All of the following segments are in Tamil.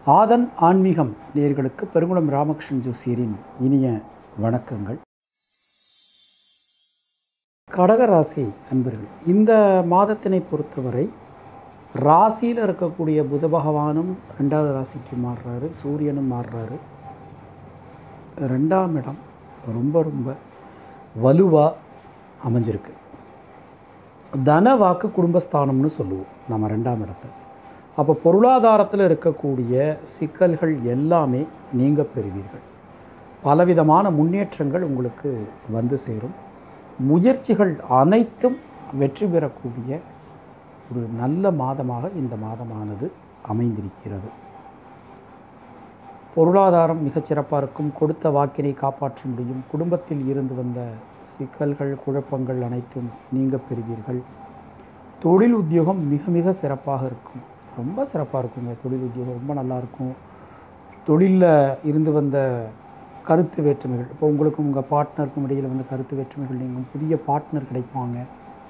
ஆதன் ஆன்மீகம் நேர்களுக்கு பெருங்குளம் ராமகிருஷ்ணன் ஜோசியரின் இனிய வணக்கங்கள் கடகராசி அன்பர்கள் இந்த மாதத்தினை பொறுத்தவரை ராசியில் இருக்கக்கூடிய புத பகவானும் ரெண்டாவது ராசிக்கு மாறுறாரு சூரியனும் மாறுறாரு ரெண்டாம் இடம் ரொம்ப ரொம்ப வலுவாக அமைஞ்சிருக்கு தன வாக்கு குடும்பஸ்தானம்னு சொல்லுவோம் நம்ம ரெண்டாம் இடத்தை அப்போ பொருளாதாரத்தில் இருக்கக்கூடிய சிக்கல்கள் எல்லாமே நீங்க பெறுவீர்கள் பலவிதமான முன்னேற்றங்கள் உங்களுக்கு வந்து சேரும் முயற்சிகள் அனைத்தும் வெற்றி பெறக்கூடிய ஒரு நல்ல மாதமாக இந்த மாதமானது அமைந்திருக்கிறது பொருளாதாரம் மிகச்சிறப்பாக இருக்கும் கொடுத்த வாக்கினை காப்பாற்ற முடியும் குடும்பத்தில் இருந்து வந்த சிக்கல்கள் குழப்பங்கள் அனைத்தும் நீங்க பெறுவீர்கள் தொழில் உத்தியோகம் மிக மிக சிறப்பாக இருக்கும் ரொம்ப சிறப்பாக இருக்குங்க தொழில் உத்தியோகம் ரொம்ப நல்லா இருக்கும் தொழிலில் இருந்து வந்த கருத்து வேற்றுமைகள் இப்போ உங்களுக்கும் உங்கள் பார்ட்னருக்கும் இடையில் வந்து கருத்து வேற்றுமைகள் நீங்கும் புதிய பார்ட்னர் கிடைப்பாங்க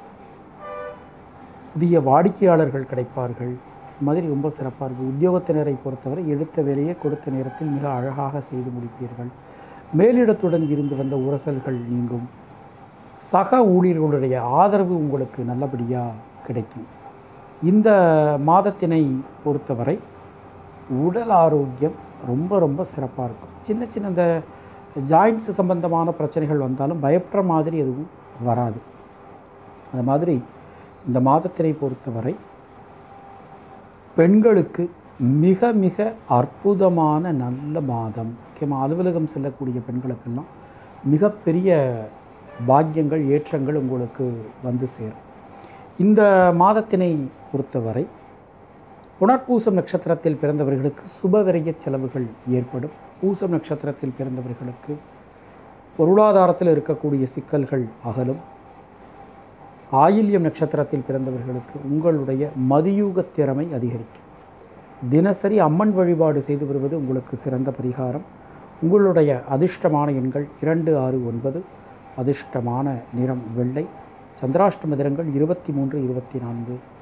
புதிய வாடிக்கையாளர்கள் கிடைப்பார்கள் இது மாதிரி ரொம்ப சிறப்பாக இருக்குது உத்தியோகத்தினரை பொறுத்தவரை எடுத்த வேலையை கொடுத்த நேரத்தில் மிக அழகாக செய்து முடிப்பீர்கள் மேலிடத்துடன் இருந்து வந்த உரசல்கள் நீங்கும் சக ஊழியர்களுடைய ஆதரவு உங்களுக்கு நல்லபடியாக கிடைக்கும் இந்த மாதத்தினை பொறுத்தவரை உடல் ஆரோக்கியம் ரொம்ப ரொம்ப சிறப்பாக இருக்கும் சின்ன சின்ன இந்த ஜாயின்ட்ஸ் சம்பந்தமான பிரச்சனைகள் வந்தாலும் பயப்படுற மாதிரி எதுவும் வராது அது மாதிரி இந்த மாதத்தினை பொறுத்தவரை பெண்களுக்கு மிக மிக அற்புதமான நல்ல மாதம் முக்கியமாக அலுவலகம் செல்லக்கூடிய பெண்களுக்கெல்லாம் மிகப்பெரிய பாக்கியங்கள் ஏற்றங்கள் உங்களுக்கு வந்து சேரும் இந்த மாதத்தினை பொறுத்தவரை புனர்பூசம் நட்சத்திரத்தில் பிறந்தவர்களுக்கு சுபவிரய செலவுகள் ஏற்படும் பூசம் நட்சத்திரத்தில் பிறந்தவர்களுக்கு பொருளாதாரத்தில் இருக்கக்கூடிய சிக்கல்கள் அகலும் ஆயில்யம் நட்சத்திரத்தில் பிறந்தவர்களுக்கு உங்களுடைய மதியூக திறமை அதிகரிக்கும் தினசரி அம்மன் வழிபாடு செய்து வருவது உங்களுக்கு சிறந்த பரிகாரம் உங்களுடைய அதிர்ஷ்டமான எண்கள் இரண்டு ஆறு ஒன்பது அதிர்ஷ்டமான நிறம் வெள்ளை சந்திராஷ்டம தினங்கள் இருபத்தி மூன்று இருபத்தி நான்கு